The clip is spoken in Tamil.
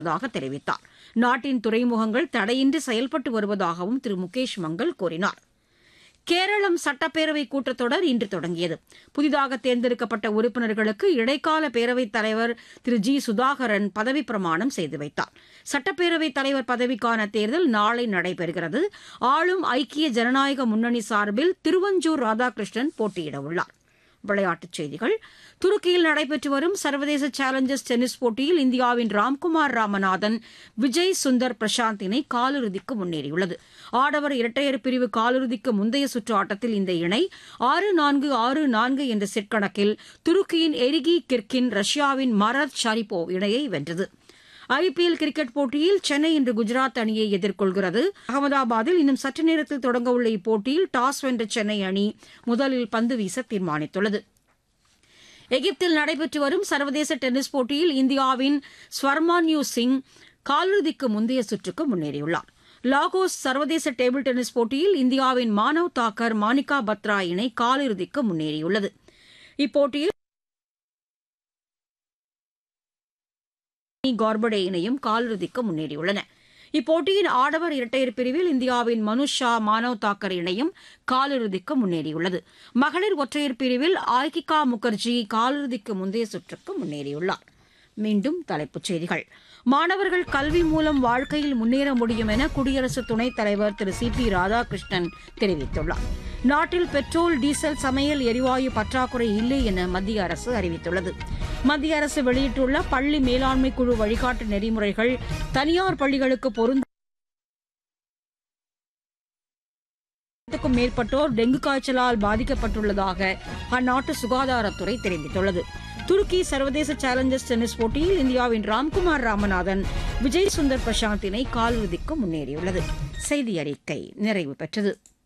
வருவதாக தெரிவித்தார் நாட்டின் துறைமுகங்கள் தடையின்றி செயல்பட்டு வருவதாகவும் திரு முகேஷ் மங்கல் கூறினார் கேரளம் சட்டப்பேரவை கூட்டத்தொடர் இன்று தொடங்கியது புதிதாக தேர்ந்தெடுக்கப்பட்ட உறுப்பினர்களுக்கு இடைக்கால பேரவைத் தலைவர் திரு ஜி சுதாகரன் பதவிப் பிரமாணம் செய்து வைத்தார் சட்டப்பேரவைத் தலைவர் பதவிக்கான தேர்தல் நாளை நடைபெறுகிறது ஆளும் ஐக்கிய ஜனநாயக முன்னணி சார்பில் திருவஞ்சூர் ராதாகிருஷ்ணன் போட்டியிட உள்ளார் விளையாட்டுச் செய்திகள் துருக்கியில் நடைபெற்று வரும் சர்வதேச சேலஞ்சர்ஸ் டென்னிஸ் போட்டியில் இந்தியாவின் ராம்குமார் ராமநாதன் விஜய் சுந்தர் பிரசாந்த் இணை காலிறுதிக்கு முன்னேறியுள்ளது ஆடவர் இரட்டையர் பிரிவு காலிறுதிக்கு முந்தைய சுற்று ஆட்டத்தில் இந்த இணை ஆறு நான்கு ஆறு நான்கு என்ற செட் கணக்கில் துருக்கியின் எரிகி கிர்கின் ரஷ்யாவின் மரத் ஷரிபோவ் இணையை வென்றது ஐபிஎல் கிரிக்கெட் போட்டியில் சென்னை இன்று குஜராத் அணியை எதிர்கொள்கிறது அகமதாபாத்தில் இன்னும் சற்று நேரத்தில் தொடங்கவுள்ள இப்போட்டியில் டாஸ் வென்ற சென்னை அணி முதலில் பந்து வீச தீர்மானித்துள்ளது எகிப்தில் நடைபெற்று வரும் சர்வதேச டென்னிஸ் போட்டியில் இந்தியாவின் ஸ்வர்மான்யூ சிங் காலிறுதிக்கு முந்தைய சுற்றுக்கு முன்னேறியுள்ளார் லாகோஸ் சர்வதேச டேபிள் டென்னிஸ் போட்டியில் இந்தியாவின் மானவ் தாக்கர் மானிகா பத்ரா இணை காலிறுதிக்கு முன்னேறியுள்ளது இப்போட்டியில் கார்படே இணையும் காலிறுதிக்கு முன்னேறியுள்ளன இப்போட்டியின் ஆடவர் இரட்டையர் பிரிவில் இந்தியாவின் மனுஷ் ஷா மானவ் தாக்கர் இணையும் காலிறுதிக்கு முன்னேறியுள்ளது மகளிர் ஒற்றையர் பிரிவில் ஆய்கிகா முகர்ஜி காலிறுதிக்கு முந்தைய சுற்றுக்கு முன்னேறியுள்ளார் மீண்டும் தலைப்புச் செய்திகள் மாணவர்கள் கல்வி மூலம் வாழ்க்கையில் முன்னேற முடியும் என குடியரசு துணைத் தலைவர் திரு சி பி ராதாகிருஷ்ணன் தெரிவித்துள்ளார் நாட்டில் பெட்ரோல் டீசல் சமையல் எரிவாயு பற்றாக்குறை இல்லை என மத்திய அரசு அறிவித்துள்ளது மத்திய அரசு வெளியிட்டுள்ள பள்ளி மேலாண்மை குழு வழிகாட்டு நெறிமுறைகள் தனியார் பள்ளிகளுக்கு பொருந்த க்கும் மேற்பட்டோர் டெங்கு காய்ச்சலால் பாதிக்கப்பட்டுள்ளதாக அந்நாட்டு சுகாதாரத்துறை தெரிவித்துள்ளது துருக்கி சர்வதேச சேலஞ்சர்ஸ் டென்னிஸ் போட்டியில் இந்தியாவின் ராம்குமார் ராமநாதன் விஜய் சுந்தர் பிரசாந்த் இணை காலிறுதிக்கு முன்னேறியுள்ளது செய்தி அறிக்கை நிறைவு பெற்றது